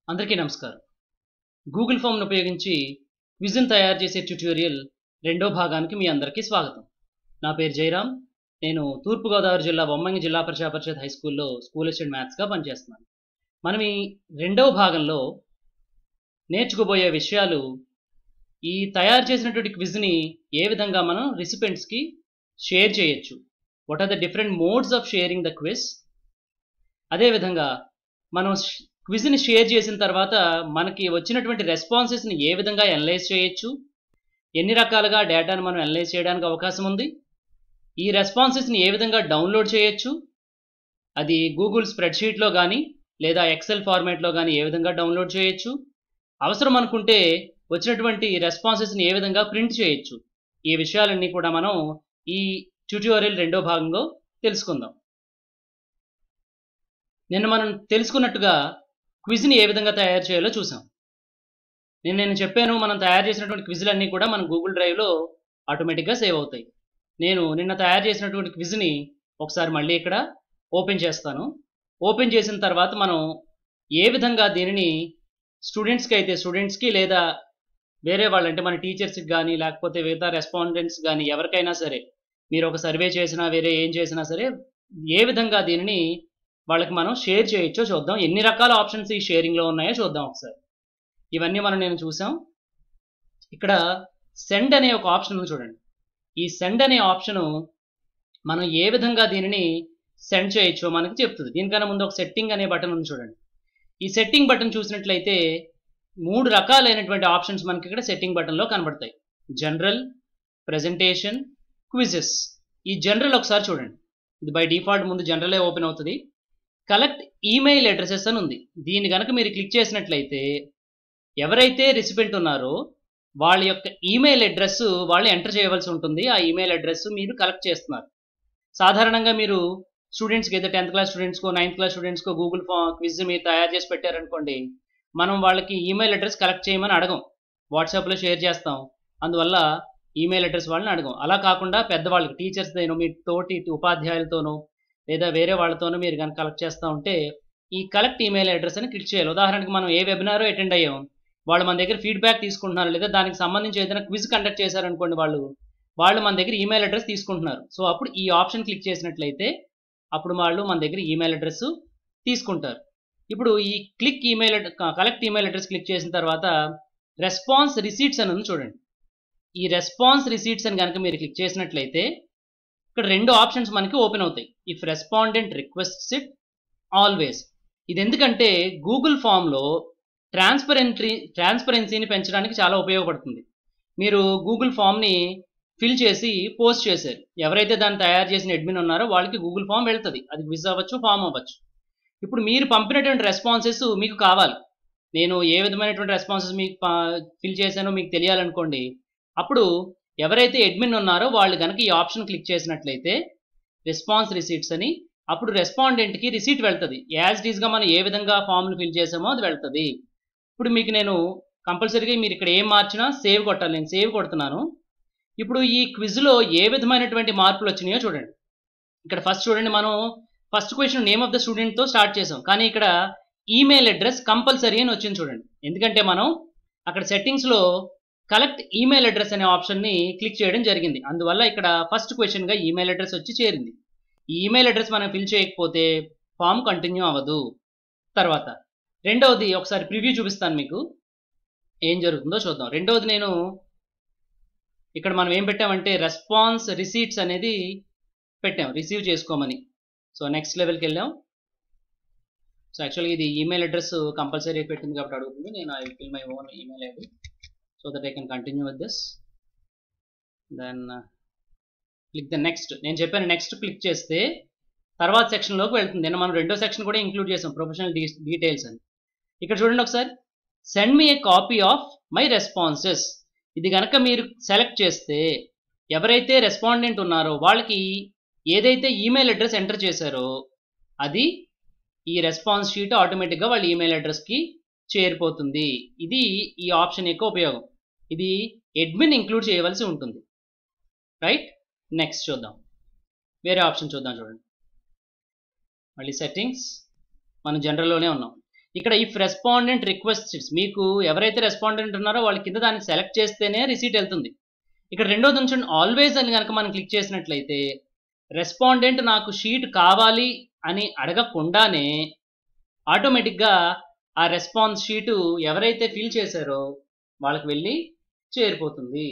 అందరికీ నమస్కారం గూగుల్ ఫామ్ను ఉపయోగించి క్విజ్ని తయారు చేసే ట్యుటోరియల్ రెండో భాగానికి మీ అందరికీ స్వాగతం నా పేరు జయరామ్ నేను తూర్పుగోదావరి జిల్లా బొమ్మంగి జిల్లా పరిషా పరిషత్ హై స్కూల్లో స్కూల్ అసిస్టెంట్ మ్యాథ్స్గా పనిచేస్తున్నాను మనం ఈ రెండవ భాగంలో నేర్చుకోబోయే విషయాలు ఈ తయారు చేసినటువంటి క్విజ్ని ఏ విధంగా మనం రిసిపెంట్స్కి షేర్ చేయొచ్చు what are the different modes of sharing the quiz అదేవిధంగా మనం క్విజ్ని షేర్ చేసిన తర్వాత మనకి వచ్చినటువంటి రెస్పాన్సెస్ని ఏ విధంగా అనలైజ్ చేయొచ్చు ఎన్ని రకాలుగా డేటాను మనం అనలైజ్ చేయడానికి అవకాశం ఉంది ఈ రెస్పాన్సెస్ని ఏ విధంగా డౌన్లోడ్ చేయొచ్చు అది గూగుల్ స్ప్రెడ్షీట్లో కానీ లేదా ఎక్సెల్ ఫార్మేట్లో కానీ ఏ విధంగా డౌన్లోడ్ చేయొచ్చు అవసరం అనుకుంటే వచ్చినటువంటి రెస్పాన్సెస్ని ఏ విధంగా ప్రింట్ చేయొచ్చు ఈ విషయాలన్నీ కూడా మనం ఈ ట్యూటోరియల్ రెండో భాగంలో తెలుసుకుందాం నిన్న మనం తెలుసుకున్నట్టుగా క్విజ్ని ఏ విధంగా తయారు చేయాలో చూసాం నేను నేను చెప్పాను మనం తయారు చేసినటువంటి క్విజ్లన్నీ కూడా మన గూగుల్ డ్రైవ్లో ఆటోమేటిక్గా సేవ్ అవుతాయి నేను నిన్న తయారు చేసినటువంటి క్విజ్ని ఒకసారి మళ్ళీ ఇక్కడ ఓపెన్ చేస్తాను ఓపెన్ చేసిన తర్వాత మనం ఏ విధంగా దీనిని స్టూడెంట్స్కి అయితే స్టూడెంట్స్కి లేదా వేరే వాళ్ళు అంటే మన టీచర్స్కి కానీ లేకపోతే మిగతా రెస్పాండెంట్స్ కానీ ఎవరికైనా సరే మీరు ఒక సర్వే చేసినా వేరే ఏం చేసినా సరే ఏ విధంగా దీనిని వాళ్ళకి మనం షేర్ చేయొచ్చో చూద్దాం ఎన్ని రకాల ఆప్షన్స్ ఈ షేరింగ్లో ఉన్నాయో చూద్దాం ఒకసారి ఇవన్నీ మనం నేను చూసాం ఇక్కడ సెండ్ అనే ఒక ఆప్షన్ ఉంది చూడండి ఈ సెండ్ అనే ఆప్షను మనం ఏ విధంగా దీనిని సెండ్ చేయొచ్చో మనకి చెప్తుంది దీనికన్నా ముందు ఒక సెట్టింగ్ అనే బటన్ ఉంది చూడండి ఈ సెట్టింగ్ బటన్ చూసినట్లయితే మూడు రకాలైనటువంటి ఆప్షన్స్ మనకి ఇక్కడ సెట్టింగ్ బటన్లో కనబడతాయి జనరల్ ప్రజెంటేషన్ క్విజెస్ ఈ జనరల్ ఒకసారి చూడండి ఇది బై డిఫాల్ట్ ముందు జనరలే ఓపెన్ అవుతుంది కలెక్ట్ ఈమెయిల్ అడ్రసెస్ అని ఉంది దీన్ని కనుక మీరు క్లిక్ చేసినట్లయితే ఎవరైతే రిసిపెంట్ ఉన్నారో వాళ్ళ యొక్క ఈమెయిల్ అడ్రస్ వాళ్ళు ఎంటర్ చేయవలసి ఉంటుంది ఆ ఈమెయిల్ అడ్రస్ మీరు కలెక్ట్ చేస్తున్నారు సాధారణంగా మీరు స్టూడెంట్స్కి అయితే టెన్త్ క్లాస్ స్టూడెంట్స్కో నైన్త్ క్లాస్ స్టూడెంట్స్కో గూగుల్ ఫా క్విజ్ మీరు తయారు చేసి పెట్టారనుకోండి మనం వాళ్ళకి ఈమెయిల్ అడ్రస్ కలెక్ట్ చేయమని అడగం వాట్సాప్లో షేర్ చేస్తాం అందువల్ల ఈమెయిల్ అడ్రస్ వాళ్ళని అడగం అలా కాకుండా పెద్దవాళ్ళకి టీచర్స్ దేనో మీ తోటి ఉపాధ్యాయులతోనో లేదా వేరే వాళ్ళతోనో మీరు కనుక కలెక్ట్ చేస్తూ ఉంటే ఈ కలెక్ట్ ఈమెయిల్ అడ్రస్ అని క్లిక్ చేయాలి ఉదాహరణకి మనం ఏ వెబినారో అటెండ్ అయ్యాం వాళ్ళు మన దగ్గర ఫీడ్బ్యాక్ తీసుకుంటున్నారు లేదా దానికి సంబంధించి ఏదైనా క్విజ్ కండక్ట్ చేశారనుకోండి వాళ్ళు వాళ్ళు మన దగ్గర ఈమెయిల్ అడ్రస్ తీసుకుంటున్నారు సో అప్పుడు ఈ ఆప్షన్ క్లిక్ చేసినట్లయితే అప్పుడు వాళ్ళు మన దగ్గర ఈమెయిల్ అడ్రస్ తీసుకుంటారు ఇప్పుడు ఈ click email collect email address click చేసిన తర్వాత రెస్పాన్స్ రిసీట్స్ అని ఉంది చూడండి ఈ రెస్పాన్స్ రిసీట్స్ అని కనుక మీరు క్లిక్ చేసినట్లయితే ఇక్కడ రెండు ఆప్షన్స్ మనకి ఓపెన్ అవుతాయి if respondent requests it always ఇది ఎందుకంటే గూగుల్ ఫామ్లో ట్రాన్స్పరెంట్రీ ట్రాన్స్పరెన్సీని పెంచడానికి చాలా ఉపయోగపడుతుంది మీరు గూగుల్ ఫామ్ని ఫిల్ చేసి పోస్ట్ చేశారు ఎవరైతే దాన్ని తయారు చేసిన అడ్మిన్ ఉన్నారో వాళ్ళకి గూగుల్ ఫామ్ వెళ్తుంది అది క్విజ్ అవ్వచ్చు ఫామ్ అవ్వచ్చు ఇప్పుడు మీరు పంపినటువంటి రెస్పాన్సెస్ మీకు కావాలి నేను ఏ విధమైనటువంటి రెస్పాన్సెస్ మీకు ఫిల్ చేశానో మీకు తెలియాలనుకోండి అప్పుడు ఎవరైతే అడ్మిన్ ఉన్నారో వాళ్ళు కనుక ఈ ఆప్షన్ క్లిక్ చేసినట్లయితే రెస్పాన్స్ రిసీట్స్ అని అప్పుడు రెస్పాండెంట్కి రిసీట్ వెళ్తుంది యాజ్ డీస్గా మనం ఏ విధంగా ఫామ్లు ఫిల్ చేసామో అది వెళ్తుంది ఇప్పుడు మీకు నేను కంపల్సరీగా మీరు ఇక్కడ ఏం మార్చినా సేవ్ కొట్టాలి నేను సేవ్ కొడుతున్నాను ఇప్పుడు ఈ క్విజ్లో ఏ విధమైనటువంటి మార్పులు వచ్చినాయో చూడండి ఇక్కడ ఫస్ట్ చూడండి మనం first question name of the స్టూడెంట్తో స్టార్ట్ చేసాం కానీ ఇక్కడ ఈమెయిల్ అడ్రస్ కంపల్సరీ అని వచ్చింది చూడండి ఎందుకంటే మనం అక్కడ సెట్టింగ్స్లో కలెక్ట్ ఈమెయిల్ అడ్రస్ అనే ఆప్షన్ని క్లిక్ చేయడం జరిగింది అందువల్ల ఇక్కడ ఫస్ట్ క్వశ్చన్గా ఈమెయిల్ అడ్రస్ వచ్చి చేరింది ఈ ఈమెయిల్ అడ్రస్ మనం ఫిల్ చేయకపోతే ఫామ్ కంటిన్యూ అవ్వదు తర్వాత రెండవది ఒకసారి ప్రివ్యూ చూపిస్తాను మీకు ఏం జరుగుతుందో చూద్దాం రెండవది నేను ఇక్కడ మనం ఏం పెట్టామంటే రెస్పాన్స్ రిసీట్స్ అనేది పెట్టాం రిసీవ్ చేసుకోమని సో నెక్స్ట్ లెవెల్కి వెళ్ళాం సో యాక్చువల్గా ఇది ఈమెయిల్ అడ్రస్ కంపల్సరీ పెట్టింది కాబట్టి అడుగుతుంది నేను I fill my own email ID so that I can continue with this then click the next నేను చెప్పాను నెక్స్ట్ క్లిక్ చేస్తే తర్వాత సెక్షన్లోకి వెళ్తుంది నేను మనం రెండో సెక్షన్ కూడా ఇంక్లూడ్ చేసాం ప్రొఫెషనల్ డీ డీటెయిల్స్ అని ఇక్కడ చూడండి ఒకసారి send me a copy of my responses ఇది కనుక మీరు సెలెక్ట్ చేస్తే ఎవరైతే రెస్పాండెంట్ ఉన్నారో వాళ్ళకి ఏదైతే ఈమెయిల్ అడ్రస్ ఎంటర్ చేశారో అది ఈ రెస్పాన్స్ షీట్ ఆటోమేటిక్గా వాళ్ళ ఈమెయిల్ అడ్రస్కి చేరిపోతుంది ఇది ఈ ఆప్షన్ యొక్క ఉపయోగం ఇది అడ్మిన్ ఇంక్లూడ్ చేయవలసి ఉంటుంది రైట్ నెక్స్ట్ చూద్దాం వేరే ఆప్షన్ చూద్దాం చూడండి మళ్ళీ సెట్టింగ్స్ మనం జనరల్లోనే ఉన్నాం ఇక్కడ ఇఫ్ రెస్పాండెంట్ రిక్వెస్ట్స్ మీకు ఎవరైతే రెస్పాండెంట్ ఉన్నారో వాళ్ళ కింద దాన్ని సెలెక్ట్ చేస్తేనే రిసీట్ వెళ్తుంది ఇక్కడ రెండోది ఉంచండి ఆల్వేస్ అని కనుక మనం క్లిక్ చేసినట్లయితే రెస్పాండెంట్ నాకు షీట్ కావాలి అని అడగకుండానే ఆటోమేటిక్గా ఆ రెస్పాన్స్ షీటు ఎవరైతే ఫిల్ చేశారో వాళ్ళకి వెళ్ళి చేరిపోతుంది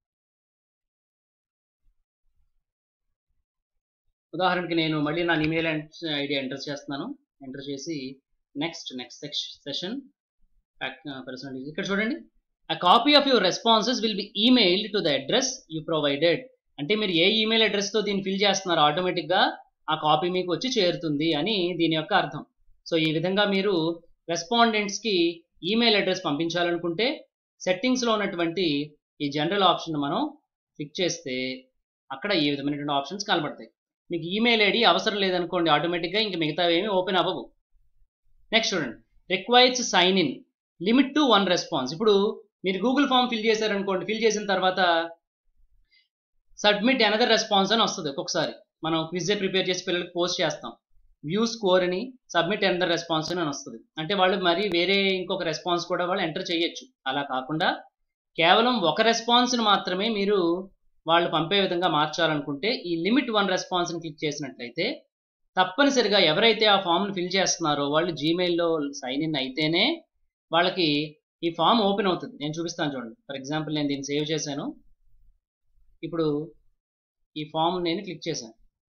ఉదాహరణకి నేను మళ్ళీ నా ఇమెయిల్ ఐడి ఎంటర్ చేస్తున్నాను ఎంటర్ చేసి నెక్స్ట్ నెక్స్ట్ సెషన్ పర్సనల్ ఇక్కడ చూడండి a copy of your responses will be emailed to the address you provided అంటే మీరు ఏ ఈమెయిల్ అడ్రస్తో దీన్ని ఫిల్ చేస్తున్నారో ఆటోమేటిక్గా ఆ కాపీ మీకు వచ్చి చేరుతుంది అని దీని యొక్క అర్థం సో ఈ విధంగా మీరు రెస్పాండెంట్స్కి ఈమెయిల్ అడ్రస్ పంపించాలనుకుంటే సెట్టింగ్స్లో ఉన్నటువంటి ఈ జనరల్ ఆప్షన్ మనం క్లిక్ చేస్తే అక్కడ ఈ విధమైనటువంటి ఆప్షన్స్ కనబడతాయి మీకు ఈమెయిల్ ఐడి అవసరం లేదనుకోండి ఆటోమేటిక్గా ఇంక మిగతా ఏమి ఓపెన్ అవ్వవు నెక్స్ట్ చూడండి requires sign in limit to one response ఇప్పుడు మీరు గూగుల్ ఫామ్ ఫిల్ చేశారనుకోండి ఫిల్ చేసిన తర్వాత సబ్మిట్ అనదర్ రెస్పాన్స్ అని వస్తుంది ఒక్కొక్కసారి మనం క్విజ్ ప్రిపేర్ చేసి పిల్లలకి పోస్ట్ చేస్తాం వ్యూ స్కోర్ అని సబ్మిట్ అనదర్ రెస్పాన్స్ అని వస్తుంది అంటే వాళ్ళు మరి వేరే ఇంకొక రెస్పాన్స్ కూడా వాళ్ళు ఎంటర్ చేయొచ్చు అలా కాకుండా కేవలం ఒక రెస్పాన్స్ని మాత్రమే మీరు వాళ్ళు పంపే విధంగా మార్చాలనుకుంటే ఈ లిమిట్ వన్ రెస్పాన్స్ని క్లిక్ చేసినట్లయితే తప్పనిసరిగా ఎవరైతే ఆ ఫామ్ని ఫిల్ చేస్తున్నారో వాళ్ళు జీమెయిల్లో సైన్ ఇన్ అయితేనే వాళ్ళకి ఈ ఫామ్ ఓపెన్ అవుతుంది నేను చూపిస్తాను చూడండి ఫర్ ఎగ్జాంపుల్ నేను దీన్ని సేవ్ చేశాను ఇప్పుడు ఈ ఫామ్ నేను క్లిక్ చేశాను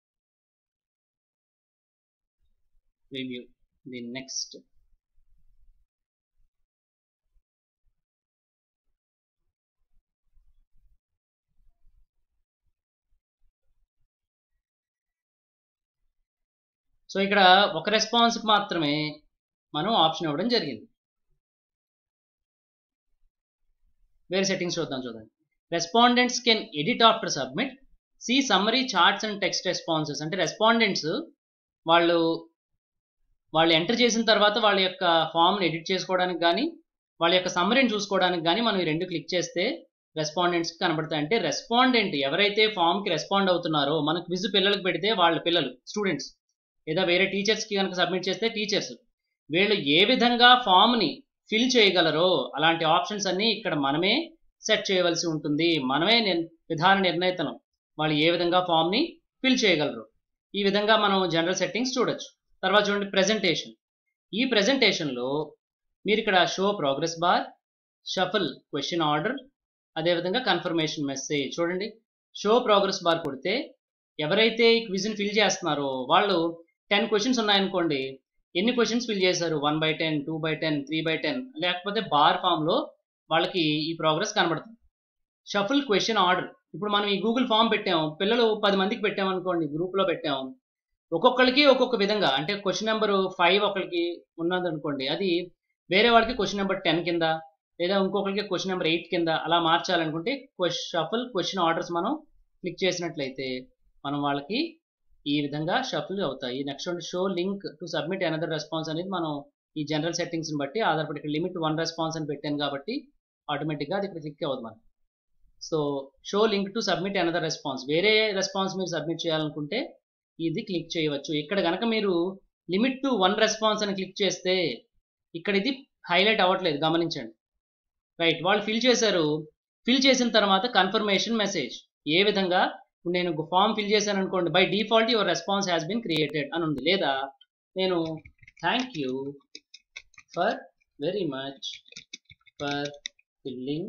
రివ్యూ ది నెక్స్ట్ సో ఇక్కడ ఒక రెస్పాన్స్కి మాత్రమే మనం ఆప్షన్ ఇవ్వడం జరిగింది వేరే సెట్టింగ్స్ చూద్దాం చూడండి respondents can edit after submit see summary charts and text responses అంటే రెస్పాండెంట్స్ వాళ్ళు వాళ్ళు ఎంటర్ చేసిన తర్వాత వాళ్ళ యొక్క ఫామ్ని ఎడిట్ చేసుకోవడానికి కానీ వాళ్ళ యొక్క సమ్మరీని చూసుకోవడానికి కానీ మనం ఈ రెండు క్లిక్ చేస్తే రెస్పాండెంట్స్కి కనబడతాయి అంటే రెస్పాండెంట్ ఎవరైతే ఫామ్కి రెస్పాండ్ అవుతున్నారో మన క్విజ్ పిల్లలకు పెడితే వాళ్ళ పిల్లలు స్టూడెంట్స్ లేదా వేరే టీచర్స్కి కనుక సబ్మిట్ చేస్తే టీచర్స్ వీళ్ళు ఏ విధంగా ఫామ్ని ఫిల్ చేయగలరో అలాంటి ఆప్షన్స్ అన్నీ ఇక్కడ మనమే సెట్ చేయవలసి ఉంటుంది మనమే విధాన నిర్ణయితనం వాళ్ళు ఏ విధంగా ఫామ్ని ఫిల్ చేయగలరు ఈ విధంగా మనం జనరల్ సెట్టింగ్స్ చూడొచ్చు తర్వాత చూడండి ప్రెజెంటేషన్ ఈ ప్రెజెంటేషన్లో మీరు ఇక్కడ show progress bar shuffle question order అదేవిధంగా కన్ఫర్మేషన్ మెసేజ్ చూడండి షో ప్రోగ్రెస్ బార్ కొడితే ఎవరైతే ఈ క్విజ్ని ఫిల్ చేస్తున్నారో వాళ్ళు టెన్ క్వశ్చన్స్ ఉన్నాయనుకోండి ఎన్ని క్వశ్చన్స్ ఫిల్ చేశారు one by ten two by ten three by ten లేకపోతే బార్ ఫామ్లో వాళ్ళకి ఈ ప్రోగ్రెస్ కనబడుతుంది షఫుల్ క్వశ్చన్ ఆర్డర్ ఇప్పుడు మనం ఈ గూగుల్ ఫామ్ పెట్టాము పిల్లలు పది మందికి పెట్టామనుకోండి గ్రూప్లో పెట్టాము ఒక్కొక్కరికి ఒక్కొక్క విధంగా అంటే క్వశ్చన్ నెంబర్ ఫైవ్ ఒకరికి ఉన్నదనుకోండి అది వేరే వాళ్ళకి క్వశ్చన్ నెంబర్ టెన్ కింద లేదా ఇంకొకరికి క్వశ్చన్ నెంబర్ ఎయిట్ కింద అలా మార్చాలనుకుంటే షఫుల్ క్వశ్చన్ ఆర్డర్స్ మనం క్లిక్ చేసినట్లయితే మనం వాళ్ళకి ఈ విధంగా షఫుల్ అవుతాయి next show link to submit another response అనేది మనం ఈ జనరల్ సెట్టింగ్స్ని బట్టి ఆధారపడి ఇక్కడ లిమిట్ వన్ రెస్పాన్స్ అని పెట్టాను కాబట్టి ఆటోమేటిక్గా అది ఇక్కడ క్లిక్ అవ్వదు మనం so show link to submit another response వేరే రెస్పాన్స్ మీరు సబ్మిట్ చేయాలనుకుంటే ఇది క్లిక్ చేయవచ్చు ఇక్కడ కనుక మీరు లిమిట్ టు వన్ రెస్పాన్స్ అని క్లిక్ చేస్తే ఇక్కడ ఇది హైలైట్ అవ్వట్లేదు గమనించండి రైట్ వాళ్ళు ఫిల్ చేశారు ఫిల్ చేసిన తర్వాత కన్ఫర్మేషన్ మెసేజ్ ఏ విధంగా నేను ఫామ్ ఫిల్ చేశాను అనుకోండి by default your response has been created అని ఉంది లేదా నేను thank you for very much for filling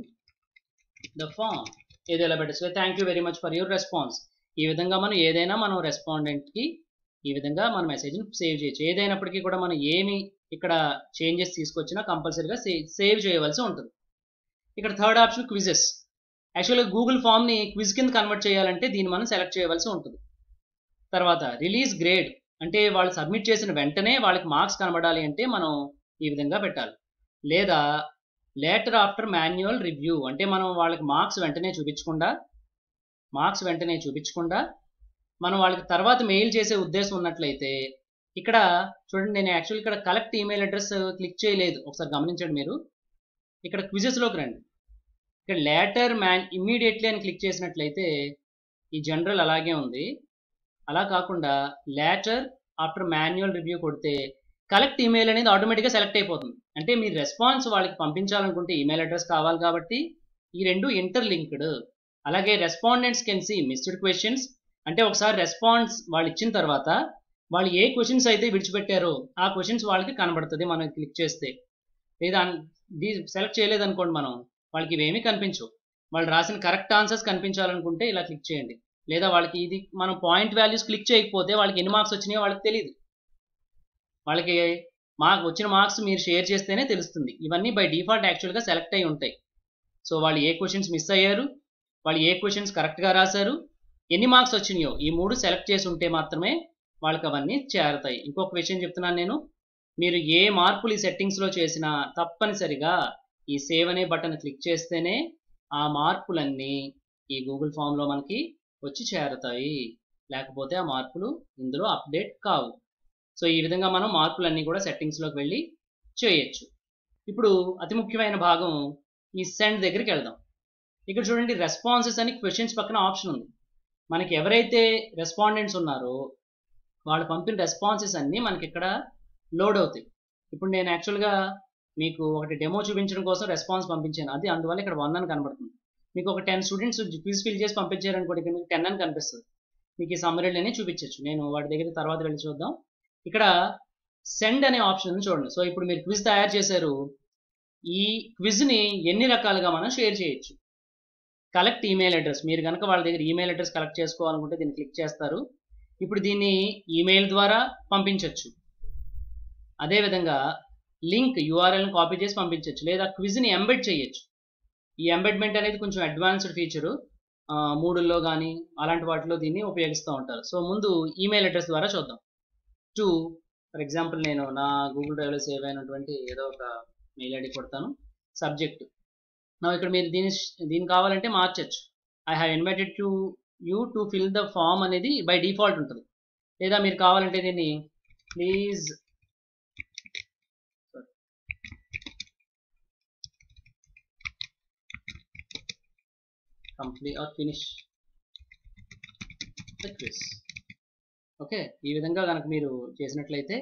the form ఏదో ఎలా పెట్టచ్చు thank you very much for your response ఈ విధంగా మనం ఏదైనా మనం రెస్పాండెంట్కి ఈ విధంగా మన మెసేజ్ని సేవ్ చేయొచ్చు ఏదైనప్పటికీ కూడా మనం ఏమి ఇక్కడ చేంజెస్ తీసుకొచ్చినా కంపల్సరీగా సేవ్ చేయవలసి ఉంటుంది ఇక్కడ థర్డ్ ఆప్షన్ క్విజెస్ యాక్చువల్గా గూగుల్ ఫామ్ని క్విజ్ కింద కన్వర్ట్ చేయాలంటే దీన్ని మనం సెలెక్ట్ చేయవలసి ఉంటుంది తర్వాత రిలీజ్ గ్రేడ్ అంటే వాళ్ళు సబ్మిట్ చేసిన వెంటనే వాళ్ళకి మార్క్స్ కనబడాలి అంటే మనం ఈ విధంగా పెట్టాలి లేదా లేటర్ ఆఫ్టర్ మాన్యువల్ రివ్యూ అంటే మనం వాళ్ళకి మార్క్స్ వెంటనే చూపించకుండా మార్క్స్ వెంటనే చూపించకుండా మనం వాళ్ళకి తర్వాత మెయిల్ చేసే ఉద్దేశం ఉన్నట్లయితే ఇక్కడ చూడండి నేను యాక్చువల్ ఇక్కడ కలెక్ట్ ఈమెయిల్ అడ్రస్ క్లిక్ చేయలేదు ఒకసారి గమనించండి మీరు ఇక్కడ క్విజెస్లోకి రండి ఇక్కడ లేటర్ మ్యాన్ ఇమ్మీడియట్లీ అని క్లిక్ చేసినట్లయితే ఈ జనరల్ అలాగే ఉంది అలా కాకుండా లేటర్ ఆఫ్టర్ మాన్యువల్ రివ్యూ కొడితే కలెక్ట్ ఈమెయిల్ అనేది ఆటోమేటిక్గా సెలెక్ట్ అయిపోతుంది అంటే మీరు రెస్పాన్స్ వాళ్ళకి పంపించాలనుకుంటే ఈమెయిల్ అడ్రస్ కావాలి కాబట్టి ఈ రెండు ఇంటర్లింక్డ్ అలాగే respondents can see missed questions అంటే ఒకసారి రెస్పాన్స్ వాళ్ళు ఇచ్చిన తర్వాత వాళ్ళు ఏ క్వశ్చన్స్ అయితే విడిచిపెట్టారో ఆ క్వశ్చన్స్ వాళ్ళకి కనబడుతుంది మనం క్లిక్ చేస్తే లేదా సెలెక్ట్ చేయలేదనుకోండి మనం వాళ్ళకి ఇవేమీ కనిపించవు వాళ్ళు రాసిన కరెక్ట్ ఆన్సర్స్ కనిపించాలనుకుంటే ఇలా క్లిక్ చేయండి లేదా వాళ్ళకి ఇది మనం పాయింట్ వాల్యూస్ క్లిక్ చేయకపోతే వాళ్ళకి ఎన్ని మార్క్స్ వచ్చినాయో వాళ్ళకి తెలియదు వాళ్ళకి మార్క్ వచ్చిన మార్క్స్ మీరు షేర్ చేస్తేనే తెలుస్తుంది ఇవన్నీ బై డిఫాల్ట్ యాక్చువల్గా సెలెక్ట్ అయి ఉంటాయి సో వాళ్ళు ఏ క్వశ్చన్స్ మిస్ అయ్యారు వాళ్ళు ఏ క్వశ్చన్స్ కరెక్ట్గా రాశారు ఎన్ని మార్క్స్ వచ్చినాయో ఈ మూడు సెలెక్ట్ చేసి ఉంటే మాత్రమే వాళ్ళకి అవన్నీ చేరతాయి ఇంకొక విషయం చెప్తున్నాను నేను మీరు ఏ మార్పులు ఈ సెట్టింగ్స్లో చేసినా తప్పనిసరిగా ఈ సేవ్ అనే బటన్ క్లిక్ చేస్తేనే ఆ మార్పులన్నీ ఈ గూగుల్ ఫామ్లో మనకి వచ్చి చేరతాయి లేకపోతే ఆ మార్పులు ఇందులో అప్డేట్ కావు సో ఈ విధంగా మనం మార్పులన్నీ కూడా సెట్టింగ్స్లోకి వెళ్ళి చేయొచ్చు ఇప్పుడు అతి ముఖ్యమైన భాగం ఈ సెండ్ దగ్గరికి వెళ్దాం ఇక్కడ చూడండి రెస్పాన్సెస్ అని క్వశ్చన్స్ పక్కన ఆప్షన్ ఉంది మనకి ఎవరైతే రెస్పాండెంట్స్ ఉన్నారో వాళ్ళు పంపిన రెస్పాన్సెస్ అన్నీ మనకి ఇక్కడ లోడ్ అవుతాయి ఇప్పుడు నేను యాక్చువల్గా మీకు ఒకటి డెమో చూపించడం కోసం రెస్పాన్స్ పంపించాను అది అందువల్ల ఇక్కడ వన్ అని కనబడుతుంది మీకు ఒక టెన్ స్టూడెంట్స్ క్విజ్ ఫిల్ చేసి పంపించారనుకోండి ఇక్కడ మీకు టెన్ అని కనిపిస్తుంది మీకు ఈ సమ్మరీలని చూపించవచ్చు నేను వాటి దగ్గర తర్వాత వెళ్ళి చూద్దాం ఇక్కడ సెండ్ అనే ఆప్షన్ ఉంది చూడండి సో ఇప్పుడు మీరు క్విజ్ తయారు చేశారు ఈ క్విజ్ని ఎన్ని రకాలుగా మనం షేర్ చేయొచ్చు కలెక్ట్ ఈమెయిల్ అడ్రస్ మీరు కనుక వాళ్ళ దగ్గర ఈమెయిల్ అడ్రస్ కలెక్ట్ చేసుకోవాలనుకుంటే దీన్ని క్లిక్ చేస్తారు ఇప్పుడు దీన్ని ఈమెయిల్ ద్వారా పంపించవచ్చు అదేవిధంగా లింక్ యూఆర్ఎల్ని కాపీ చేసి పంపించవచ్చు లేదా క్విజ్ని ఎంబెడ్ చేయొచ్చు ఈ ఎంబెడ్మెంట్ అనేది కొంచెం అడ్వాన్స్డ్ ఫీచరు మూడుల్లో కానీ అలాంటి వాటిలో దీన్ని ఉపయోగిస్తూ ఉంటారు సో ముందు ఈమెయిల్ అడ్రస్ ద్వారా చూద్దాం టు ఫర్ ఎగ్జాంపుల్ నేను నా గూగుల్ డ్రైవ్లో సేవ్ అయినటువంటి ఏదో ఒక మెయిల్ ఐడి కొడతాను సబ్జెక్ట్ నా ఇక్కడ మీరు దీని దీని కావాలంటే మార్చచ్చు I have invited to you to fill the form అనేది బై డిఫాల్ట్ ఉంటుంది లేదా మీరు కావాలంటే దీన్ని please complete or finish the quiz okay ఈ విధంగా కనుక మీరు చేసినట్లయితే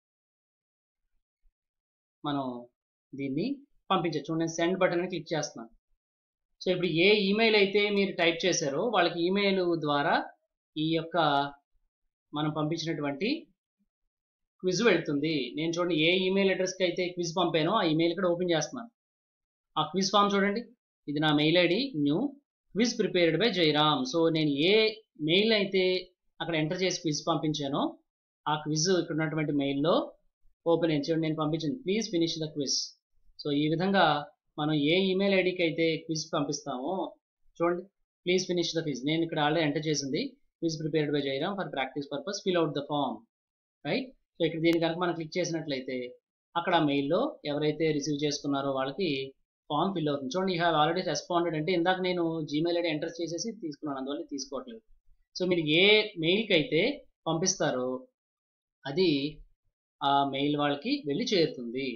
మనం దీన్ని పంపించవచ్చు నేను సెండ్ బటన్ అని క్లిక్ చేస్తున్నాను సో ఇప్పుడు ఏ ఈమెయిల్ అయితే మీరు టైప్ చేశారో వాళ్ళకి ఈమెయిల్ ద్వారా ఈ యొక్క మనం పంపించినటువంటి క్విజ్ వెళ్తుంది నేను చూడండి ఏ ఈమెయిల్ అడ్రస్కి అయితే క్విజ్ పంపానో ఆ ఈమెయిల్ ఇక్కడ ఓపెన్ చేస్తున్నాను ఆ క్విజ్ ఫామ్ చూడండి ఇది నా mail ID new quiz prepared by Jairam so నేను ఏ మెయిల్ అయితే అక్కడ ఎంటర్ చేసి క్విజ్ పంపించానో ఆ క్విజ్ ఇక్కడ ఉన్నటువంటి మెయిల్లో ఓపెన్ అయ్యి చూడండి నేను పంపించింది please finish the quiz so ఈ విధంగా మనం ఏ ఈమెయిల్ ఐడికి అయితే క్విజ్ పంపిస్తామో చూడండి ప్లీజ్ ఫినిష్ ద క్విజ్ నేను ఇక్కడ ఆల్రెడీ ఎంటర్ చేసింది quiz prepared by Jairam for practice purpose fill out the form right so ఇక్కడ దీని కనుక మనం క్లిక్ చేసినట్లయితే అక్కడ మెయిల్లో ఎవరైతే రిసీవ్ చేసుకున్నారో వాళ్ళకి ఫామ్ ఫిల్ అవుతుంది చూడండి యూ హ్యావ్ ఆల్రెడీ రెస్పాండెడ్ అంటే ఇందాక నేను జీమెయిల్ ఐడి ఎంటర్ చేసేసి తీసుకున్నాను అందువల్ల తీసుకోవట్లేదు సో మీరు ఏ మెయిల్కి అయితే పంపిస్తారో అది ఆ మెయిల్ వాళ్ళకి వెళ్ళి చేరుతుంది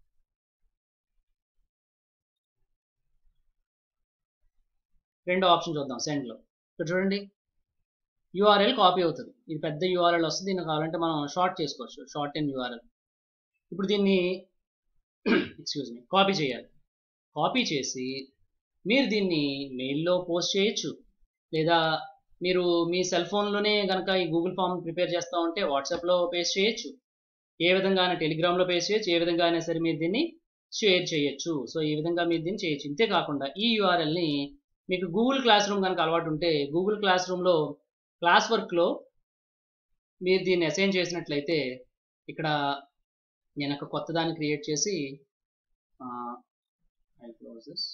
రెండో ఆప్షన్ చూద్దాం సెండ్లో ఇక్కడ చూడండి యూఆర్ఎల్ కాపీ అవుతుంది ఇది పెద్ద యూఆర్ఎల్ వస్తుంది దీన్ని కావాలంటే మనం షార్ట్ చేసుకోవచ్చు షార్ట్ అండ్ యూఆర్ఎల్ ఇప్పుడు దీన్ని ఎక్స్క్యూజ్ మీ కాపీ చేయాలి కాపీ చేసి మీరు దీన్ని మెయిల్లో పోస్ట్ చేయొచ్చు లేదా మీరు మీ సెల్ ఫోన్లోనే కనుక ఈ గూగుల్ ఫామ్ ప్రిపేర్ చేస్తూ ఉంటే వాట్సాప్లో పేస్ట్ చేయొచ్చు ఏ విధంగా అయినా టెలిగ్రామ్లో పేస్ట్ చేయొచ్చు ఏ విధంగా అయినా సరే మీరు దీన్ని షేర్ చేయొచ్చు సో ఈ విధంగా మీరు దీన్ని చేయొచ్చు ఇంతే కాకుండా ఈ యూఆర్ఎల్ని మీకు గూగుల్ క్లాస్ రూమ్ కనుక అలవాటు ఉంటే గూగుల్ క్లాస్ రూమ్లో క్లాస్ వర్క్లో మీరు దీన్ని అసైన్ చేసినట్లయితే ఇక్కడ నేను ఒక కొత్త దాన్ని క్రియేట్ చేసి I close this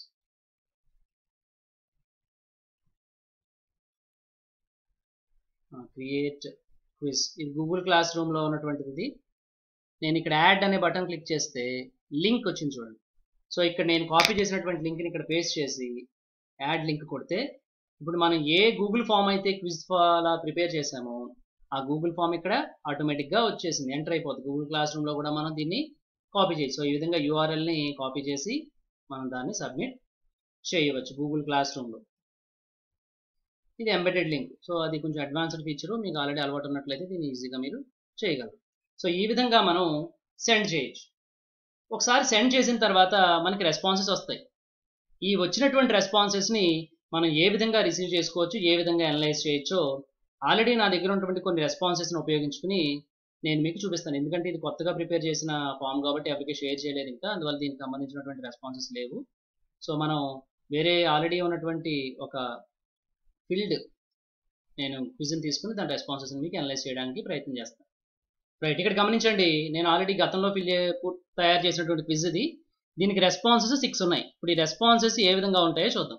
create quiz ఇది గూగుల్ క్లాస్ రూమ్లో ఉన్నటువంటిది ఇది నేను ఇక్కడ యాడ్ అనే బటన్ క్లిక్ చేస్తే లింక్ వచ్చింది చూడండి సో ఇక్కడ నేను కాపీ చేసినటువంటి లింక్ని ఇక్కడ పేస్ట్ చేసి యాడ్ లింక్ కొడితే ఇప్పుడు మనం ఏ గూగుల్ ఫామ్ అయితే క్విజ్ అలా ప్రిపేర్ చేసామో ఆ గూగుల్ ఫామ్ ఇక్కడ ఆటోమేటిక్గా వచ్చేసింది ఎంటర్ అయిపోతుంది గూగుల్ క్లాస్ రూమ్లో కూడా మనం దీన్ని కాపీ చేయొచ్చు సో ఈ విధంగా యూఆర్ఎల్ని కాపీ చేసి మనం దాన్ని సబ్మిట్ చేయవచ్చు గూగుల్ క్లాస్ రూమ్లో ఇది ఎంబెడెడ్ లింక్ సో అది కొంచెం అడ్వాన్స్డ్ ఫీచరు మీకు ఆల్రెడీ అలవాటు ఉన్నట్లయితే దీన్ని ఈజీగా మీరు చేయగలరు సో ఈ విధంగా మనం సెండ్ చేయొచ్చు ఒకసారి సెండ్ చేసిన తర్వాత మనకి రెస్పాన్సెస్ వస్తాయి ఈ వచ్చినటువంటి రెస్పాన్సెస్ని మనం ఏ విధంగా రిసీవ్ చేసుకోవచ్చు ఏ విధంగా అనలైజ్ చేయొచ్చో ఆల్రెడీ నా దగ్గర ఉన్నటువంటి కొన్ని రెస్పాన్సెస్ని ఉపయోగించుకుని నేను మీకు చూపిస్తాను ఎందుకంటే ఇది కొత్తగా ప్రిపేర్ చేసిన ఫామ్ కాబట్టి ఎవరికి షేర్ చేయలేదు ఇంకా అందువల్ల దీనికి సంబంధించినటువంటి రెస్పాన్సెస్ లేవు సో మనం వేరే ఆల్రెడీ ఉన్నటువంటి ఒక ఫీల్డ్ నేను క్విజ్ని తీసుకుని దాని రెస్పాన్సెస్ని మీకు అనలైజ్ చేయడానికి ప్రయత్నం చేస్తాను రైట్ ఇక్కడ గమనించండి నేను ఆల్రెడీ గతంలో ఫిల్ తయారు చేసినటువంటి క్విజ్ ఇది దీనికి రెస్పాన్సెస్ సిక్స్ ఉన్నాయి ఇప్పుడు ఈ రెస్పాన్సెస్ ఏ విధంగా ఉంటాయో చూద్దాం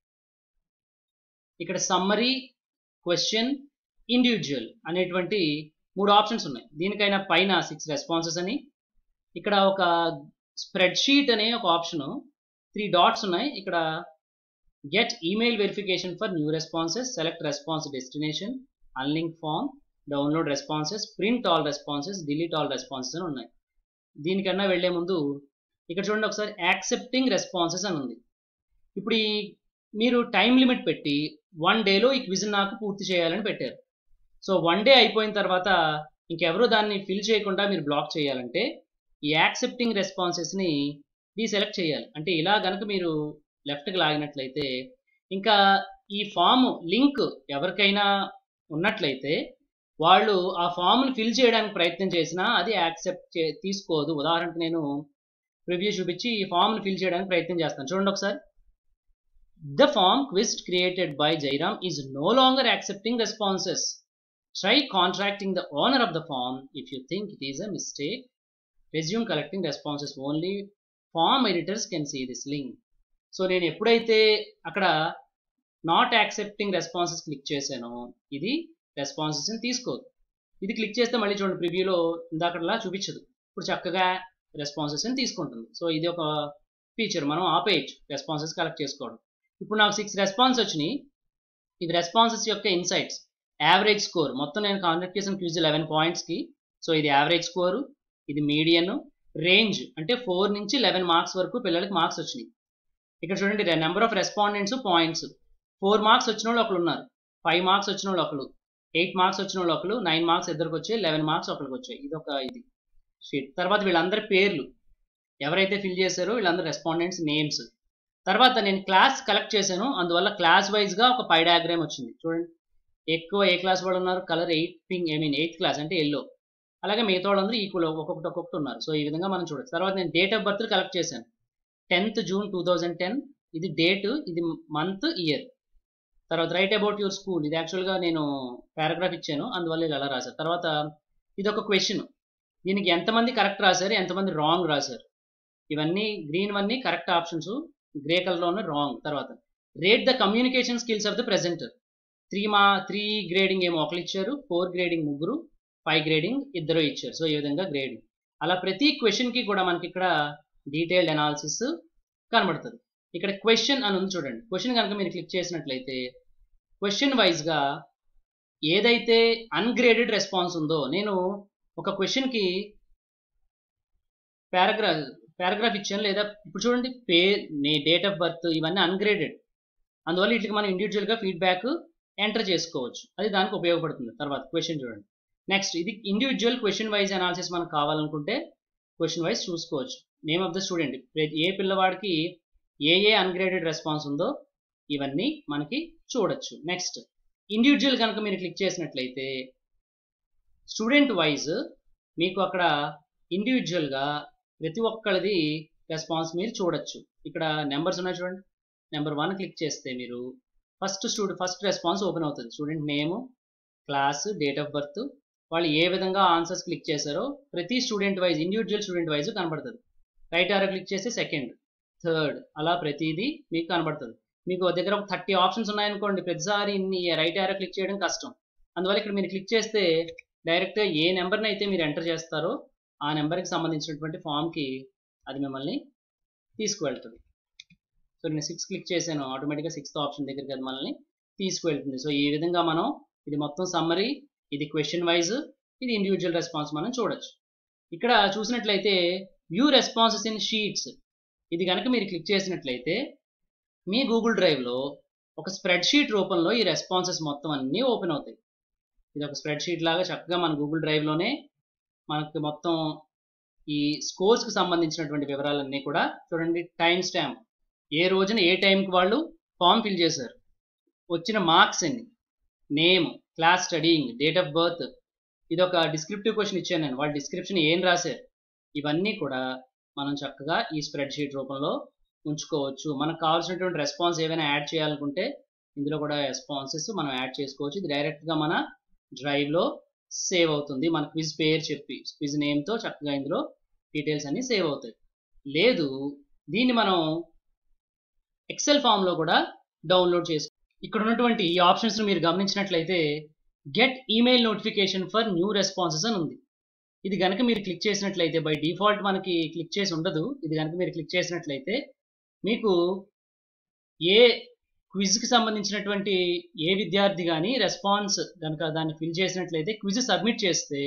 ఇక్కడ సమ్మరీ క్వశ్చన్ ఇండివిజువల్ అనేటువంటి మూడు ఆప్షన్స్ ఉన్నాయి దీనికైనా పైన సిక్స్ రెస్పాన్సెస్ అని ఇక్కడ ఒక స్ప్రెడ్ షీట్ అనే ఒక ఆప్షన్ త్రీ డాట్స్ ఉన్నాయి ఇక్కడ get email verification for new responses select response destination unlink form download responses print all responses delete all responses అని ఉన్నాయి దీనికన్నా వెళ్లే ముందు ఇక్కడ చూడండి ఒకసారి యాక్సెప్టింగ్ రెస్పాన్సెస్ అని ఉంది ఇప్పుడు ఈ మీరు టైం లిమిట్ పెట్టి వన్ డేలో ఈ క్విజ్ నాకు పూర్తి చేయాలని పెట్టారు సో వన్ డే అయిపోయిన తర్వాత ఇంకెవరూ దాన్ని ఫిల్ చేయకుండా మీరు బ్లాక్ చేయాలంటే ఈ యాక్సెప్టింగ్ రెస్పాన్సెస్ని డీసెలెక్ట్ చేయాలి అంటే ఇలా గనక మీరు లెఫ్ట్కి లాగినట్లయితే ఇంకా ఈ ఫామ్ లింక్ ఎవరికైనా ఉన్నట్లయితే వాళ్ళు ఆ ఫామ్ని ఫిల్ చేయడానికి ప్రయత్నం చేసినా అది యాక్సెప్ట్ చే తీసుకోదు ఉదాహరణకు నేను ప్రివ్యూ చూపించి ఈ ఫామ్ని ఫిల్ చేయడానికి ప్రయత్నం చేస్తాను చూడండి ఒకసారి the form quiz created by Jairam is no longer accepting responses try contracting the owner of the form if you think it is a mistake resume collecting responses only form editors can see this link so నేను ఎప్పుడైతే అక్కడ not accepting responses click చేశానో ఇది రెస్పాన్సెస్ని తీసుకోదు ఇది click చేస్తే మళ్ళీ చూడండి ప్రివ్యూలో ఇందాకలా చూపించదు ఇప్పుడు చక్కగా రెస్పాన్సెస్ని తీసుకుంటుంది సో ఇది ఒక ఫీచర్ మనం ఆపేయచ్చు రెస్పాన్సెస్ కలెక్ట్ చేసుకోవడం ఇప్పుడు నాకు సిక్స్ రెస్పాన్స్ వచ్చినాయి ఇది రెస్పాన్సెస్ యొక్క ఇన్సైట్స్ యావరేజ్ స్కోర్ మొత్తం నేను కాండక్ట్ చేసిన క్యూజ్ లెవెన్ పాయింట్స్కి సో ఇది యావరేజ్ స్కోరు ఇది మీడియన్ రేంజ్ అంటే ఫోర్ నుంచి లెవెన్ మార్క్స్ వరకు పిల్లలకి మార్క్స్ వచ్చినాయి ఇక్కడ చూడండి number of respondents points four marks వచ్చిన వాళ్ళు ఒకరు ఉన్నారు ఫైవ్ మార్క్స్ వచ్చిన వాళ్ళు ఒకరు ఎయిట్ మార్క్స్ వచ్చిన వాళ్ళు ఒకరు నైన్ మార్క్స్ ఇద్దరికి వచ్చాయి లెవెన్ మార్క్స్ ఒకరికి వచ్చాయి ఇది ఒక ఇది షీట్ తర్వాత వీళ్ళందరి పేర్లు ఎవరైతే ఫిల్ చేశారో వీళ్ళందరూ రెస్పాండెంట్స్ నేమ్స్ తర్వాత నేను క్లాస్ కలెక్ట్ చేశాను అందువల్ల క్లాస్ వైజ్గా ఒక పై డయాగ్రామ్ వచ్చింది చూడండి ఎక్కువ ఏ క్లాస్ వాళ్ళు ఉన్నారు colour eight pink I mean eighth class అంటే ఎల్లో అలాగే మిగతా వాళ్ళందరూ ఈక్వల్ ఒక్కొక్కటి ఒక్కొక్కటి ఉన్నారు సో ఈ విధంగా మనం చూడొచ్చు తర్వాత నేను డేట్ ఆఫ్ బర్త్ కలెక్ట్ చేశాను tenth June two thousand ten ఇది డేట్ ఇది మంత్ ఇయర్ తర్వాత రైట్ అబౌట్ యువర్ స్కూల్ ఇది యాక్చువల్గా నేను పారాగ్రాఫ్ ఇచ్చాను అందువల్ల ఇది అలా రాశారు తర్వాత ఇది ఒక క్వశ్చన్ దీనికి ఎంతమంది కరెక్ట్ రాశారు ఎంతమంది రాంగ్ రాశారు ఇవన్నీ గ్రీన్ వన్నీ కరెక్ట్ ఆప్షన్స్ గ్రే కలర్లో ఉన్న రాంగ్ తర్వాత rate the communication skills of the presenter three మా త్రీ గ్రేడింగ్ ఏమో ఒకరు ఇచ్చారు ఫోర్ గ్రేడింగ్ ముగ్గురు ఫైవ్ గ్రేడింగ్ ఇద్దరు ఇచ్చారు సో ఈ విధంగా గ్రేడింగ్ అలా ప్రతి క్వశ్చన్కి కూడా మనకి ఇక్కడ డీటెయిల్డ్ అనాలిసిస్ కనబడుతుంది ఇక్కడ క్వశ్చన్ అని ఉంది చూడండి క్వశ్చన్ కనుక మీరు క్లిక్ చేసినట్లయితే క్వశ్చన్ వైజ్గా ఏదైతే అన్గ్రేడెడ్ రెస్పాన్స్ ఉందో నేను ఒక క్వశ్చన్కి పారాగ్రాఫ్ పారాగ్రాఫ్ ఇచ్చాను లేదా ఇప్పుడు చూడండి పే నే డేట్ ఆఫ్ బర్త్ ఇవన్నీ అన్గ్రేడెడ్ అందువల్ల వీటికి మనం ఇండివిజువల్గా ఫీడ్బ్యాక్ ఎంటర్ చేసుకోవచ్చు అది దానికి ఉపయోగపడుతుంది తర్వాత క్వశ్చన్ చూడండి నెక్స్ట్ ఇది ఇండివిజువల్ క్వశ్చన్ వైజ్ అనాలిసిస్ మనకు కావాలనుకుంటే క్వశ్చన్ వైజ్ చూసుకోవచ్చు నేమ్ ఆఫ్ ద స్టూడెంట్ ఏ పిల్లవాడికి ఏ ఏ అన్గ్రేడెడ్ రెస్పాన్స్ ఉందో ఇవన్నీ మనకి చూడొచ్చు నెక్స్ట్ ఇండివిజువల్ కనుక మీరు క్లిక్ చేసినట్లయితే స్టూడెంట్ వైజ్ మీకు అక్కడ ఇండివిజువల్గా ప్రతి ఒక్కరిది రెస్పాన్స్ మీరు చూడొచ్చు ఇక్కడ నెంబర్స్ ఉన్నాయి చూడండి నెంబర్ వన్ క్లిక్ చేస్తే మీరు first student first response open అవుతుంది student name class date of birth వాళ్ళు ఏ విధంగా ఆన్సర్స్ క్లిక్ చేశారో ప్రతి student wise individual student wise కనబడుతుంది రైట్ ఆరో క్లిక్ చేస్తే సెకండ్ థర్డ్ అలా ప్రతిదీ మీకు కనబడుతుంది మీకు దగ్గర ఒక థర్టీ ఆప్షన్స్ ఉన్నాయనుకోండి ప్రతిసారి ఇన్ని రైట్ ఆరో క్లిక్ చేయడం కష్టం అందువల్ల ఇక్కడ మీరు క్లిక్ చేస్తే డైరెక్ట్గా ఏ నెంబర్ని అయితే మీరు ఎంటర్ చేస్తారో ఆ నెంబర్కి సంబంధించినటువంటి ఫామ్కి అది మిమ్మల్ని తీసుకువెళ్తుంది సో నేను సిక్స్ క్లిక్ చేశాను ఆటోమేటిక్గా సిక్స్త్ ఆప్షన్ దగ్గరికి అది మనల్ని తీసుకువెళ్తుంది సో ఈ విధంగా మనం ఇది మొత్తం సమ్మరీ ఇది క్వశ్చన్ వైజ్ ఇది ఇండివిజువల్ రెస్పాన్స్ మనం చూడొచ్చు ఇక్కడ చూసినట్లయితే వ్యూ రెస్పాన్సెస్ ఇన్ షీట్స్ ఇది కనుక మీరు క్లిక్ చేసినట్లయితే మీ గూగుల్ డ్రైవ్లో ఒక స్ప్రెడ్ షీట్ రూపంలో ఈ రెస్పాన్సెస్ మొత్తం అన్నీ ఓపెన్ అవుతాయి ఇది ఒక స్ప్రెడ్ షీట్ లాగా చక్కగా మన గూగుల్ డ్రైవ్లోనే మనకు మొత్తం ఈ స్కోర్స్కి సంబంధించినటువంటి వివరాలన్నీ కూడా చూడండి టైం స్టాంప్ ఏ రోజున ఏ టైంకి వాళ్ళు ఫామ్ ఫిల్ చేశారు వచ్చిన మార్క్స్ ఎన్ని name class studying date of birth ఇది ఒక డిస్క్రిప్టివ్ క్వశ్చన్ ఇచ్చాను నేను వాళ్ళ డిస్క్రిప్షన్ ఏం రాశారు ఇవన్నీ కూడా మనం చక్కగా ఈ స్ప్రెడ్ షీట్ రూపంలో ఉంచుకోవచ్చు మనకు కావాల్సినటువంటి రెస్పాన్స్ ఏమైనా యాడ్ చేయాలనుకుంటే ఇందులో కూడా రెస్పాన్సెస్ మనం యాడ్ చేసుకోవచ్చు ఇది డైరెక్ట్గా మన డ్రైవ్లో సేవ్ అవుతుంది మన క్విజ్ పేరు చెప్పి క్విజ్ నేమ్తో చక్కగా ఇందులో డీటెయిల్స్ అన్ని సేవ్ అవుతాయి లేదు దీన్ని మనం ఎక్సెల్ ఫామ్లో కూడా డౌన్లోడ్ చేసుకో ఇక్కడ ఉన్నటువంటి ఈ ఆప్షన్స్ను మీరు గమనించినట్లయితే get email notification for new responses అని ఉంది ఇది కనుక మీరు క్లిక్ చేసినట్లయితే బై డిఫాల్ట్ మనకి క్లిక్ చేసి ఉండదు ఇది కనుక మీరు క్లిక్ చేసినట్లయితే మీకు ఏ క్విజ్కి సంబంధించినటువంటి ఏ విద్యార్థి కానీ రెస్పాన్స్ కనుక దాన్ని ఫిల్ చేసినట్లయితే క్విజ్ సబ్మిట్ చేస్తే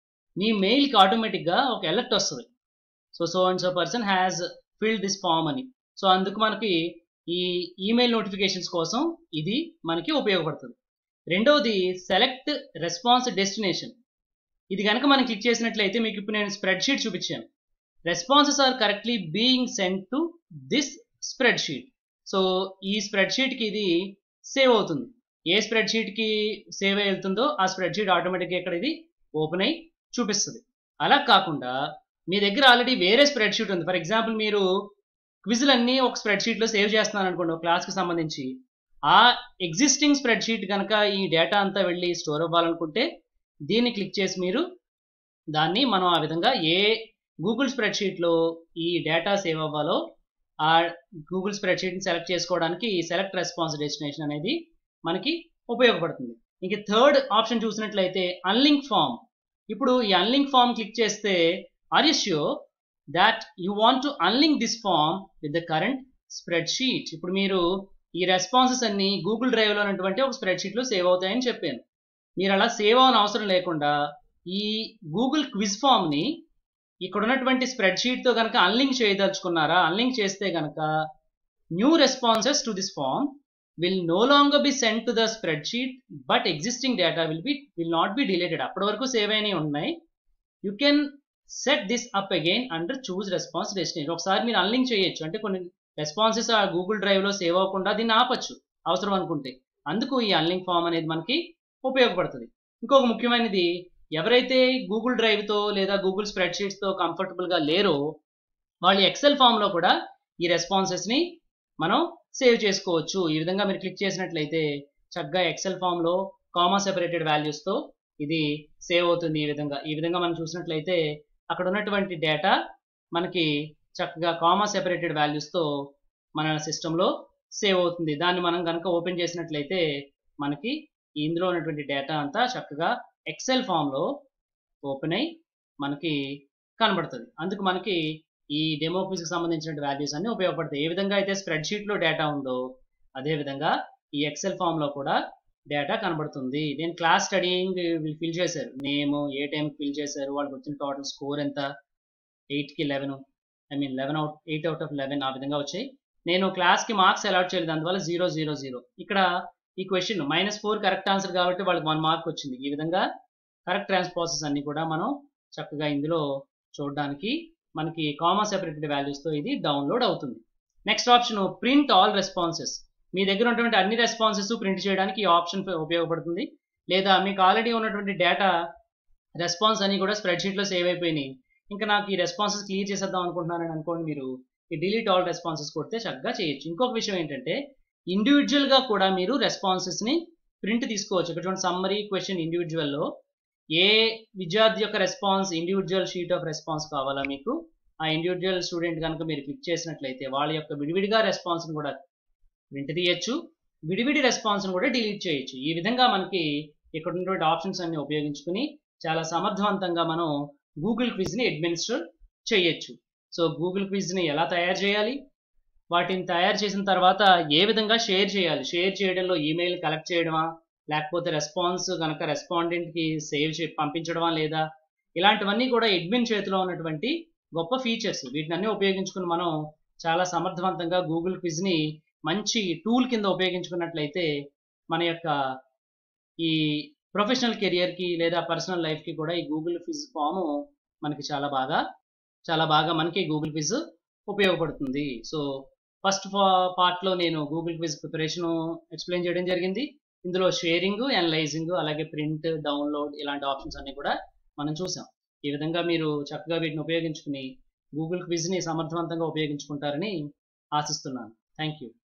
మీ మెయిల్కి ఆటోమేటిక్గా ఒక అలర్ట్ వస్తుంది so so and so person has filled this form అని సో అందుకు మనకి ఈ ఈమెయిల్ నోటిఫికేషన్స్ కోసం ఇది మనకి ఉపయోగపడుతుంది రెండవది సెలెక్ట్ రెస్పాన్స్ డెస్టినేషన్ ఇది కనుక మనం క్లిక్ చేసినట్లయితే మీకు ఇప్పుడు నేను స్ప్రెడ్ షీట్ చూపించాను responses are correctly being send to this spreadsheet so ఈ స్ప్రెడ్ షీట్కి ఇది సేవ్ అవుతుంది ఏ స్ప్రెడ్ షీట్కి సేవ్ అయి వెళ్తుందో ఆ స్ప్రెడ్ షీట్ ఆటోమేటిక్గా ఇక్కడ ఇది ఓపెన్ అయి చూపిస్తుంది అలా కాకుండా మీ దగ్గర ఆల్రెడీ వేరే స్ప్రెడ్ షీట్ ఉంది ఫర్ ఎగ్జాంపుల్ మీరు క్విజులన్నీ ఒక స్ప్రెడ్ షీట్లో సేవ్ చేస్తున్నాను అనుకోండి ఒక క్లాస్కి సంబంధించి ఆ ఎగ్జిస్టింగ్ స్ప్రెడ్ షీట్ కనుక ఈ డేటా అంతా వెళ్ళి స్టోర్ అవ్వాలనుకుంటే దీన్ని క్లిక్ చేసి మీరు దాన్ని మనం ఆ విధంగా ఏ గూగుల్ స్ప్రెడ్ షీట్లో ఈ డేటా సేవ్ అవ్వాలో ఆ గూగుల్ స్ప్రెడ్ షీట్ని సెలెక్ట్ చేసుకోవడానికి ఈ సెలెక్ట్ రెస్పాన్స్ డెస్టినేషన్ అనేది మనకి ఉపయోగపడుతుంది ఇంక థర్డ్ ఆప్షన్ చూసినట్లయితే అన్లింక్ ఫామ్ ఇప్పుడు ఈ అన్లింక్ ఫామ్ క్లిక్ చేస్తే are you sure that you want to unlink this form with the current spreadsheet ఇప్పుడు మీరు ఈ రెస్పాన్సెస్ అన్ని గూగుల్ డ్రైవ్లో ఉన్నటువంటి ఒక స్ప్రెడ్ షీట్లో సేవ్ అవుతాయని చెప్పాను మీరు అలా సేవ్ అవని అవసరం లేకుండా ఈ గూగుల్ క్విజ్ ఫామ్ని ఇక్కడ ఉన్నటువంటి స్ప్రెడ్ షీట్తో కనుక అన్లింక్ చేయదలుచుకున్నారా అన్లింక్ చేస్తే కనుక new responses to this form will no longer be send to the spreadsheet but existing data will be will not be deleted అప్పటి వరకు సేవ్ అయినవి ఉన్నాయి you can set this up again under choose response destination ఒకసారి మీరు unlink చేయొచ్చు అంటే కొన్ని responses ఆ గూగుల్ డ్రైవ్లో సేవ్ అవ్వకుండా దీన్ని ఆపచ్చు అవసరం అనుకుంటే అందుకు ఈ అన్లింక్ ఫామ్ అనేది మనకి ఉపయోగపడుతుంది ఇంకొక ముఖ్యమైనది ఎవరైతే గూగుల్ డ్రైవ్తో లేదా గూగుల్ స్ప్రెడ్ షీట్స్తో కంఫర్టబుల్గా లేరో వాళ్ళు ఎక్సెల్ ఫామ్లో కూడా ఈ రెస్పాన్సెస్ని మనం సేవ్ చేసుకోవచ్చు ఈ విధంగా మీరు క్లిక్ చేసినట్లయితే చక్కగా ఎక్సెల్ ఫామ్లో కామా సెపరేటెడ్ వాల్యూస్తో ఇది సేవ్ అవుతుంది ఈ విధంగా ఈ విధంగా మనం చూసినట్లయితే అక్కడ ఉన్నటువంటి డేటా మనకి చక్కగా కామా సెపరేటెడ్ వాల్యూస్తో మన సిస్టంలో సేవ్ అవుతుంది దాన్ని మనం కనుక ఓపెన్ చేసినట్లయితే మనకి ఇందులో ఉన్నటువంటి డేటా అంతా చక్కగా ఎక్సెల్ ఫామ్లో ఓపెన్ అయి మనకి కనబడుతుంది అందుకు మనకి ఈ డెమో క్విజ్కి సంబంధించిన వాల్యూస్ అన్ని ఉపయోగపడతాయి ఏ విధంగా అయితే స్ప్రెడ్ షీట్లో డేటా ఉందో అదే విధంగా ఈ ఎక్సెల్ ఫామ్లో కూడా డేటా కనబడుతుంది నేను క్లాస్ స్టడీయింగ్ ఫిల్ చేశారు నేమ్ ఏ టైంకి ఫిల్ చేశారు వాళ్ళకి వచ్చిన టోటల్ స్కోర్ ఎంత ఎయిట్కి eleven I mean eleven out eight out of eleven ఆ విధంగా వచ్చాయి నేను క్లాస్కి మార్క్స్ అలాట్ చేయలేదు అందువల్ల జీరో జీరో జీరో ఇక్కడ ఈ question minus four correct answer కాబట్టి వాళ్ళకి వన్ మార్క్ వచ్చింది ఈ విధంగా కరెక్ట్ ట్రాన్స్పాసెస్ అన్ని కూడా మనం చక్కగా ఇందులో చూడడానికి మనకి కామా సెపరేటెడ్ వాల్యూస్తో ఇది డౌన్లోడ్ అవుతుంది next option print all responses మీ దగ్గర ఉన్నటువంటి అన్ని రెస్పాన్సెస్ ప్రింట్ చేయడానికి ఈ ఆప్షన్ ఉపయోగపడుతుంది లేదా మీకు ఆల్రెడీ ఉన్నటువంటి డేటా రెస్పాన్స్ అన్ని కూడా స్ప్రెడ్షీట్లో సేవ్ అయిపోయినాయి ఇంకా నాకు ఈ రెస్పాన్సెస్ క్లియర్ చేసేద్దాం అనుకుంటున్నానని అనుకోండి మీరు ఈ డిలీట్ ఆల్ రెస్పాన్సెస్ కొడితే చక్కగా చేయొచ్చు ఇంకొక విషయం ఏంటంటే ఇండివిజువల్గా కూడా మీరు రెస్పాన్సెస్ని ప్రింట్ తీసుకోవచ్చు ఇక్కడ చూడండి సమ్మరీ క్వశ్చన్ ఇండివిజువల్లో ఏ విద్యార్థి యొక్క response individual sheet of response కావాలా మీకు ఆ ఇండివిజువల్ స్టూడెంట్ కనుక మీరు క్లిక్ చేసినట్లయితే వాళ్ళ యొక్క విడివిడిగా రెస్పాన్స్ని కూడా ప్రింట్ తీయచ్చు విడివిడి రెస్పాన్స్ని కూడా డిలీట్ చేయొచ్చు ఈ విధంగా మనకి ఇక్కడ ఉన్నటువంటి ఆప్షన్స్ అన్ని ఉపయోగించుకుని చాలా సమర్థవంతంగా మనం గూగుల్ క్విజ్ని అడ్మినిస్టర్ చేయొచ్చు సో గూగుల్ క్విజ్ని ఎలా తయారు చేయాలి వాటిని తయారు చేసిన తర్వాత ఏ విధంగా షేర్ చేయాలి షేర్ చేయడంలో ఈమెయిల్ కలెక్ట్ చేయడమా లేకపోతే రెస్పాన్స్ కనుక రెస్పాండెంట్కి సేవ్ చే పంపించడమా లేదా ఇలాంటివన్నీ కూడా అడ్మిన్ చేతిలో ఉన్నటువంటి గొప్ప ఫీచర్స్ వీటిని అన్ని ఉపయోగించుకుని మనం చాలా సమర్థవంతంగా గూగుల్ క్విజ్ని మంచి టూల్ కింద ఉపయోగించుకున్నట్లయితే మన యొక్క ఈ ప్రొఫెషనల్ కెరియర్కి లేదా పర్సనల్ లైఫ్కి కూడా ఈ గూగుల్ క్విజ్ ఫామ్ మనకి చాలా బాగా చాలా బాగా మనకి గూగుల్ క్విజ్ ఉపయోగపడుతుంది సో ఫస్ట్ పార్ట్లో నేను గూగుల్ క్విజ్ ప్రిపరేషన్ ఎక్స్ప్లెయిన్ చేయడం జరిగింది ఇందులో షేరింగ్ అనలైజింగ్ అలాగే ప్రింట్ డౌన్లోడ్ ఇలాంటి ఆప్షన్స్ అన్ని కూడా మనం చూసాం ఈ విధంగా మీరు చక్కగా వీటిని ఉపయోగించుకుని గూగుల్ క్విజ్ని సమర్థవంతంగా ఉపయోగించుకుంటారని ఆశిస్తున్నాను థ్యాంక్ యూ